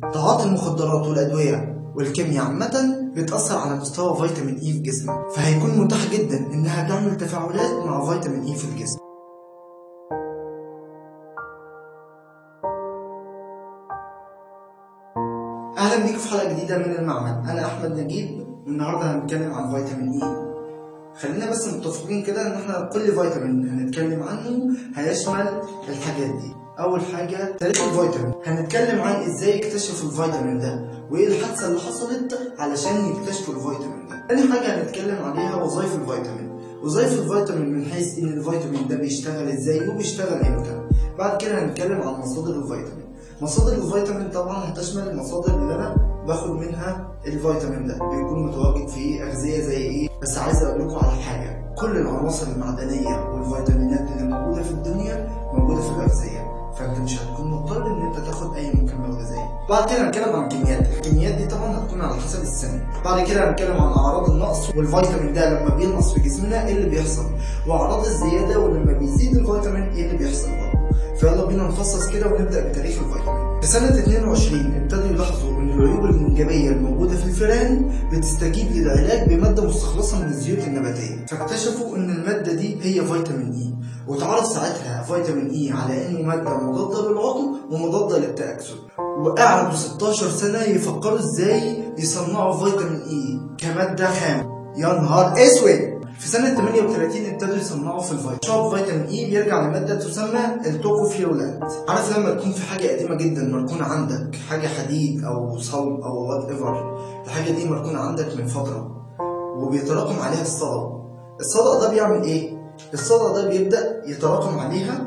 تعاطي المخدرات والادويه والكيمياء عامة بتأثر على مستوى فيتامين إي في جسمك فهيكون متاح جدا إنها تعمل تفاعلات مع فيتامين إي في الجسم أهلا بيكم في حلقة جديدة من المعمل أنا أحمد نجيب والنهاردة هنتكلم عن فيتامين إي خلينا بس متفقين كده إن إحنا كل فيتامين هنتكلم عنه هيشمل الحاجات دي أول حاجة تاريخ الفيتامين هنتكلم عن إزاي اكتشفوا الفيتامين ده وإيه الحادثة اللي حصلت علشان يكتشفوا الفيتامين ده تاني حاجة هنتكلم عليها وظائف الفيتامين وظائف الفيتامين من حيث إن الفيتامين ده بيشتغل إزاي وبيشتغل إمتى بعد كده هنتكلم عن مصادر الفيتامين مصادر الفيتامين طبعا هتشمل المصادر اللي انا باخد منها الفيتامين ده بيكون متواجد في اغذيه زي ايه بس عايز اقول لكم على حاجه كل العناصر المعدنيه والفيتامينات اللي موجوده في الدنيا موجوده في الاغذيه فانت مش هتكون مضطر ان انت تاخد اي مكمل غذائي بعد كده هنتكلم عن الكميات الكميات دي طبعا هتكون على حسب السن بعد كده هنتكلم عن اعراض النقص والفيتامين ده لما بينقص في جسمنا ايه اللي بيحصل واعراض الزياده ولما بيزيد الفيتامين ايه اللي بيحصل برضه فيلا بينا نفصص كده ونبدا بتاريخ الفيتامين في سنه 22 ابتدوا يلاحظوا ان العيوب الانجابيه الموجوده في الفئران بتستجيب للعلاج بماده مستخلصه من الزيوت النباتيه فاكتشفوا ان الماده دي هي فيتامين اي وتعرف ساعتها فيتامين اي على انه ماده مضاده للعضو ومضاده للتاكسد وقعدوا 16 سنه يفكروا ازاي يصنعوا فيتامين اي كماده خام يا نهار اسود في سنة 38 ابتدوا يصنعوا في الفيتامين شرب فيتامين اي بيرجع لمادة تسمى التوكوفيرولات عارف لما تكون في حاجة قديمة جدا مركونة عندك حاجة حديد او صلب او وات ايفر الحاجة دي مركونة عندك من فترة وبيتراكم عليها الصدى الصدى ده بيعمل ايه؟ الصدى ده بيبدأ يتراكم عليها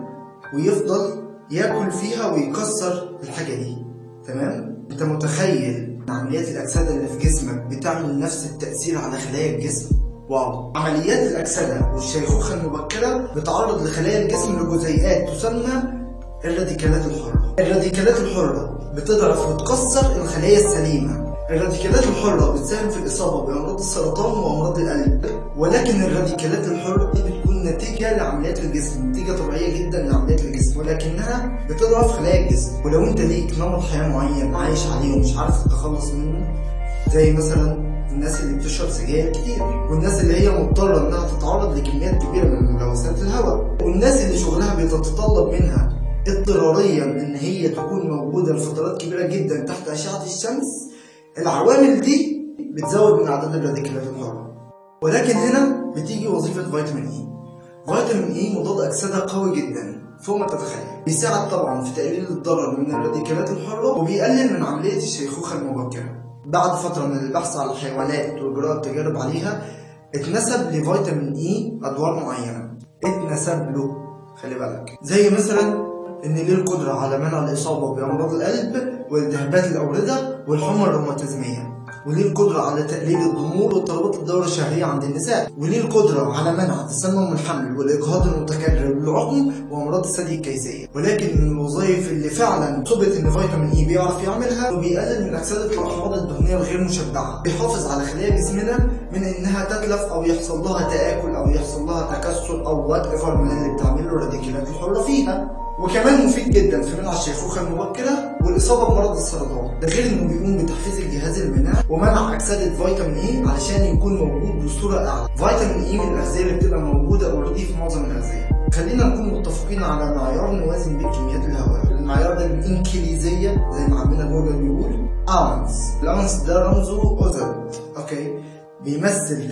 ويفضل ياكل فيها ويكسر الحاجة دي تمام؟ انت متخيل ان عمليات الاكسدة اللي في جسمك بتعمل نفس التأثير على خلايا الجسم واو عمليات الأكسدة والشيخوخة المبكرة بتعرض لخلايا الجسم لجزيئات تسمى الراديكالات الحرة الراديكالات الحرة بتضعف وتكسر الخلايا السليمة الراديكالات الحرة بتساهم في الإصابة بأمراض السرطان وأمراض القلب ولكن الراديكالات الحرة دي بتكون نتيجة لعمليات الجسم نتيجة طبيعية جدا لعمليات الجسم ولكنها بتضعف خلايا الجسم ولو أنت ليك نمط حياة معين عايش عليه ومش عارف تتخلص منه زي مثلا الناس اللي بتشرب سجاير كتير والناس اللي هي مضطرة انها تتعرض لكميات كبيرة من ملوثات الهواء والناس اللي شغلها بيتطلب منها اضطراريا ان هي تكون موجودة لفترات كبيرة جدا تحت اشعة الشمس العوامل دي بتزود من اعداد الراديكالات الحرة ولكن هنا بتيجي وظيفة فيتامين اي فيتامين اي مضاد اكسدة قوي جدا فوق ما تتخيل بيساعد طبعا في تقليل الضرر من الراديكالات الحرة وبيقلل من عملية الشيخوخة المبكرة بعد فترة من البحث على الحيوانات وإجراء التجارب عليها اتنسب لفيتامين إي أدوار معينة اتنسب له خلي بالك زي مثلا إن ليه القدرة على منع الإصابة بأمراض القلب والتهابات الأوردة والحمى الروماتيزمية وليه القدرة على تقليل الضمور واضطرابات الدورة الشهرية عند النساء وليه القدرة على منع تسمم الحمل والإجهاض المتكرر للعقم وأمراض الثدي الكيسية ولكن من الوظائف اللي فعلا ثبت إن فيتامين إي بيعرف يعملها إنه بيقلل من أكسدة الأحماض الدهنية الغير مشبعة بيحافظ على خلايا جسمنا من إنها تتلف أو يحصل لها تآكل أو يحصل لها تكسر أو وات ايفر من اللي بتعمله الراديكالات الحرة فيها وكمان مفيد جدا في منع الشيخوخة المبكرة والإصابة بمرض السرطان ده غير إنه بيقوم بتحفيز الجهاز المناعي ومنع أكسدة فيتامين إي علشان يكون موجود بصورة أعلى فيتامين إي من الأغذية اللي بتبقى موجودة أوريدي في معظم الأغذية خلينا نكون متفقين على معيار نوازن بيه كميات الهواء المعيار ده بالإنكليزية زي ما عمنا جوجل بيقول أونس الأونس ده رمزه أوزل أوكي بيمثل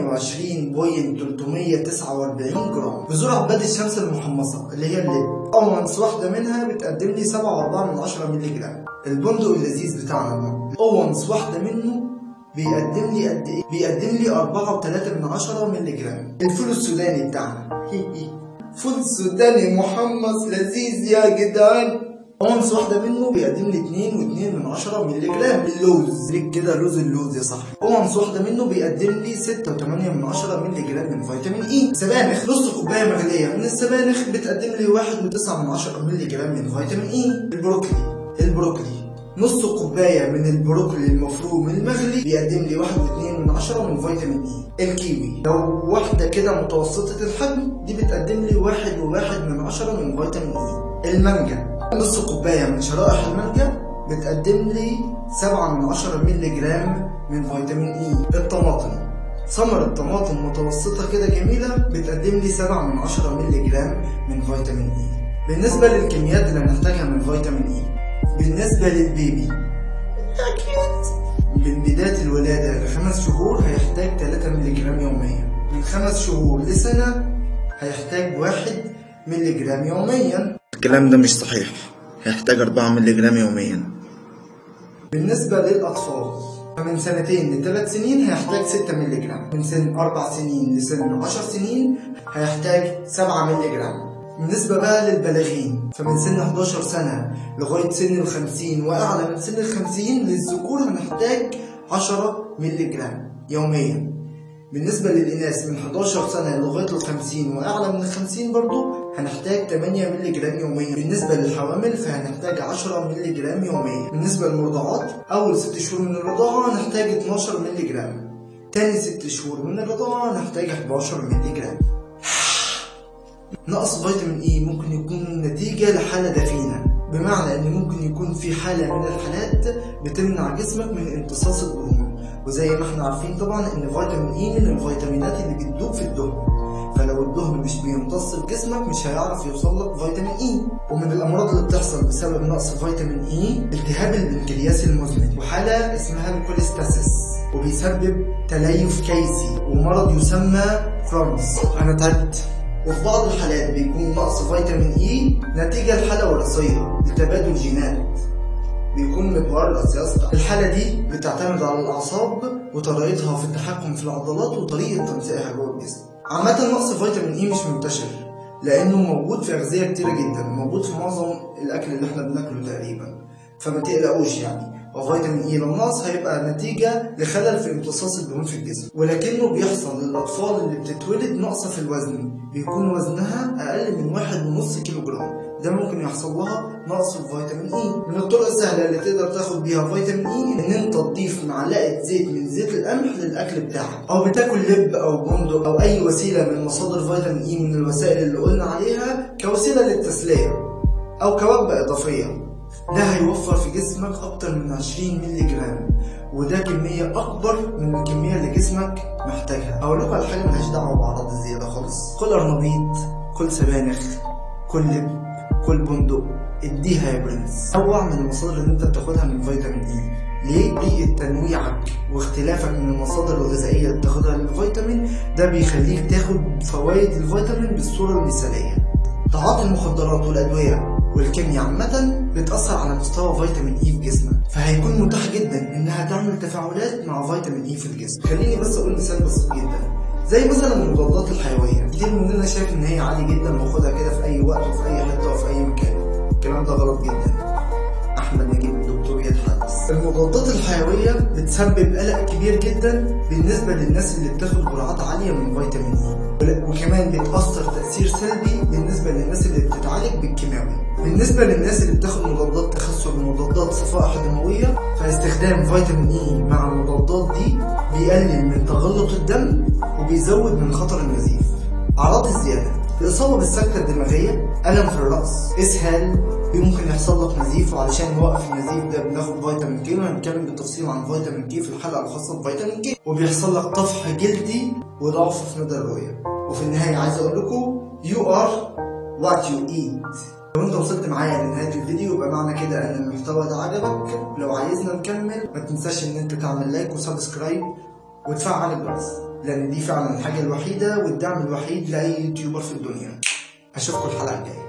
28.349 جرام بذور عباد الشمس المحمصة اللي هي الليد أونس واحدة منها بتقدم لي 7.4 من 10 مللي جرام البندق اللذيذ بتاعنا ده أونس واحدة منه بيقدم لي قد ايه؟ بيقدم لي 4.3 من 10 مللي جرام الفول السوداني بتاعنا فول سوداني محمص لذيذ يا جدعان اونس واحدة منه بيقدم لي 2 و2 من 10 مللي جرام اللوز ليك كده لوز اللوز يا صاحبي اونس واحدة منه بيقدم لي 6 و8 من 10 مللي جرام من فيتامين اي سبانخ نص كوباية مغلية من السبانخ بتقدم لي 1 و9 من 10 مللي جرام من فيتامين اي البروكلي البروكلي نص كوباية من البروكلي المفروم المغلي بيقدم لي واحد واتنين من عشرة من فيتامين اي الكيوي لو واحدة كده متوسطة الحجم دي بتقدم لي واحد وواحد من عشرة من فيتامين اي المانجا نص كوباية من شرائح المانجا بتقدم لي 7 من 10 مللي جرام من فيتامين اي الطماطم ثمرة طماطم متوسطة كده جميلة بتقدم لي 7 من 10 مللي جرام من فيتامين اي بالنسبة للكميات اللي هنحتاجها من فيتامين اي بالنسبة للبيبي من بداية الولادة لخمس شهور هيحتاج 3 مللي جرام يوميا من خمس شهور لسنة هيحتاج واحد مللي جرام يوميا الكلام ده مش صحيح هيحتاج 4 مللي جرام يوميا بالنسبة للأطفال فمن سنتين لثلاث سنين هيحتاج 6 مللي جرام من سن أربع سنين لسن 10 سنين هيحتاج 7 مللي جرام بالنسبة بقى للبالغين فمن سن 11 سنة لغاية سن ال 50 وأعلى من سن ال 50 للذكور هنحتاج 10 مللي جرام يوميا بالنسبة للإناث من 11 سنة لغاية ال 50 وأعلى من ال 50 برضو هنحتاج 8 مللي جرام يوميا بالنسبة للحوامل فهنحتاج 10 مللي جرام يوميا بالنسبة للمرضعات أول 6 شهور من الرضاعة هنحتاج 12 مللي جرام تاني 6 شهور من الرضاعة هنحتاج 11 مللي جرام نقص فيتامين اي ممكن يكون نتيجة لحالة دفينة بمعنى ان ممكن يكون في حالة من الحالات بتمنع جسمك من امتصاص الدهون وزي ما احنا عارفين طبعا ان فيتامين اي من الفيتامينات اللي بتدوب في الدهن فلو الدهن مش بيمتص في جسمك مش هيعرف يوصل لك فيتامين اي ومن الامراض اللي بتحصل بسبب نقص فيتامين اي التهاب البنكرياس المزمن وحالة اسمها الكوليستاسيس وبيسبب تليف كيسي ومرض يسمى فرانس انا تعبت وفي بعض الحالات بيكون نقص فيتامين اي نتيجة لحالة وراثية لتبادل جينات بيكون متورث يا اسطى الحالة دي بتعتمد على الأعصاب وطريقتها في التحكم في العضلات وطريقة تنسيقها جوه الجسم عامة نقص فيتامين اي مش منتشر لأنه موجود في أغذية كتيرة جدا موجود في معظم الأكل اللي احنا بناكله تقريبا فما تقلقوش يعني وفيتامين اي لو نقص هيبقى نتيجة لخلل في امتصاص الدهون في الجسم ولكنه بيحصل للأطفال اللي بتتولد نقص في الوزن بيكون وزنها أقل من واحد ونص كيلو جرام ده ممكن يحصل لها نقص في فيتامين اي من الطرق السهلة اللي تقدر تاخد بيها فيتامين اي ان انت تضيف معلقة زيت من زيت القمح للأكل بتاعك أو بتاكل لب أو بندق أو أي وسيلة من مصادر فيتامين اي من الوسائل اللي قلنا عليها كوسيلة للتسلية أو كوجبة إضافية ده هيوفر في جسمك أكتر من 20 مللي جرام وده كمية أكبر من الكمية اللي جسمك محتاجها أقول لكم على حاجة ملهاش دعوة بأعراض الزيادة خالص كل أرنبيط كل سبانخ كل لب كل بندق اديها يا برنس نوع من المصادر اللي انت بتاخدها من فيتامين اي ليه؟ طريقة تنويعك واختلافك من المصادر الغذائية اللي بتاخدها للفيتامين ده بيخليك تاخد فوائد الفيتامين بالصورة المثالية تعاطي المخدرات والأدوية والكيمياء عامة بتأثر على مستوى فيتامين اي في جسمك فهيكون متاح جدا انها تعمل تفاعلات مع فيتامين اي في الجسم خليني بس اقول مثال بسيط جدا زي مثلا المضادات الحيوية كتير مننا شايف ان هي عادي جدا واخدها كده في اي وقت وفي اي حتة وفي اي مكان الكلام ده غلط جدا احمد نجيب الدكتور يتحدث المضادات الحيوية بتسبب قلق كبير جدا بالنسبة للناس اللي بتاخد جرعات عالية من فيتامين اي وكمان بتأثر تأثير سلبي بالنسبة للناس اللي بتتعالج بالكيماوي بالنسبة للناس اللي بتاخد مضادات تخثر ومضادات صفائح دموية فاستخدام فيتامين اي مع المضادات دي بيقلل من تغلط الدم وبيزود من خطر النزيف أعراض الزيادة الإصابة بالسكتة الدماغية ألم في الرأس إسهال ممكن يحصل لك نزيف وعلشان نوقف النزيف ده بناخد فيتامين كي وهنتكلم بالتفصيل عن فيتامين كي في الحلقة الخاصة بفيتامين كي وبيحصل لك طفح جلدي وضعف في مدى الرؤية وفي النهاية عايز أقول لكم you are what you eat لو انت وصلت معايا لنهايه الفيديو يبقى معنى كده ان المحتوى ده عجبك لو عايزنا نكمل ما تنساش ان انت تعمل لايك وسبسكرايب وتفعل الجرس لان دي فعلا الحاجه الوحيده والدعم الوحيد لاي يوتيوبر في الدنيا اشوفكم الحلقه الجايه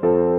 السلامه